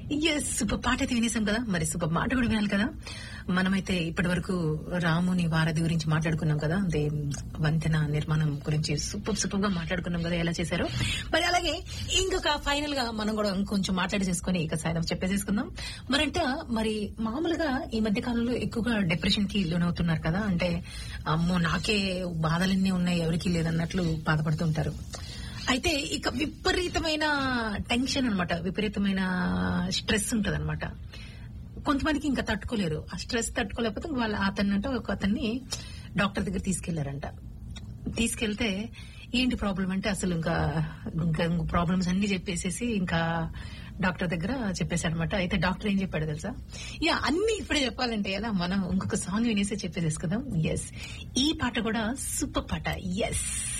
yes super పాట అయితే వినేసాం కదా మరి సూపర్ మాట కూడా వినాలి కదా మనమైతే ఇప్పటి వరకు రాముని వారధి గురించి మాట్లాడుకున్నాం కదా అదే వంతెన నిర్మాణం గురించి సూపర్ సూపర్ గా మాట్లాడుకున్నాం కదా ఎలా చేశారో మరి అలాగే ఇంకొక ఫైనల్ గా మనం కూడా ఇంకొంచెం మాట్లాడి చేసుకుని ఇక సాయం చెప్పేసేసుకుందాం మరంటే మరి మామూలుగా ఈ మధ్య కాలంలో ఎక్కువగా డిప్రెషన్ కి లోనవుతున్నారు కదా అంటే అమ్మో నాకే బాధలన్నీ ఉన్నాయి ఎవరికి లేదన్నట్లు బాధపడుతుంటారు అయితే ఇక విపరీతమైన టెన్షన్ అన్నమాట విపరీతమైన స్ట్రెస్ ఉంటది అనమాట కొంతమందికి ఇంకా తట్టుకోలేరు ఆ స్ట్రెస్ తట్టుకోలేకపోతే వాళ్ళ అతన్నంటే ఒక అతన్ని డాక్టర్ దగ్గర తీసుకెళ్లారంట తీసుకెళ్తే ఏంటి ప్రాబ్లం అంటే అసలు ఇంకా ఇంకా ప్రాబ్లమ్స్ అన్ని చెప్పేసేసి ఇంకా డాక్టర్ దగ్గర చెప్పేశాడు అనమాట అయితే డాక్టర్ ఏం చెప్పాడు తెలుసా యా అన్ని ఇప్పుడే చెప్పాలంటే ఎలా మనం ఇంకొక సాంగ్ వినేసి చెప్పేసేసుకుందాం ఎస్ ఈ పాట కూడా సూపర్ పాట ఎస్